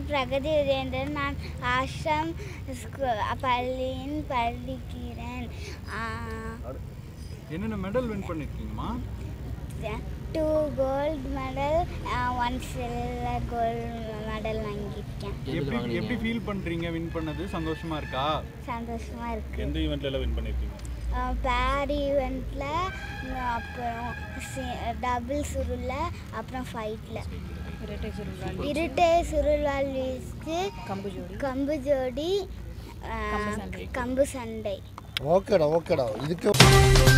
பிரகதி வீரேந்திரன் நான் ஆஷ்ரம் ஸ்கூ- பள்ளியில் படிக்கிறேன் என்னென்ன மெடல் வின் பண்ணிருக்கீங்கம்மா two gold medal one silver gold medal வாங்கியிருக்கேன் எப்படி எப்படி ஃபீல் பண்றீங்க வின் பண்ணது சந்தோஷமா இருக்கா சந்தோஷமாக இருக்குது எந்த ஈவெண்ட்ல எல்லாம் வின் பண்ணிருக்கீங்க பேட் ஈவெண்ட்டில் அப்புறம் டபுள் சுருளில் அப்புறம் ஃபைட்டில் இருட்டை சுருள்வாள் வீசுக்கு கம்பு ஜோடி கம்பு ஜோடி ஆ, கம்பு சண்டை ஓகேடா ஓகேடா இதுக்கு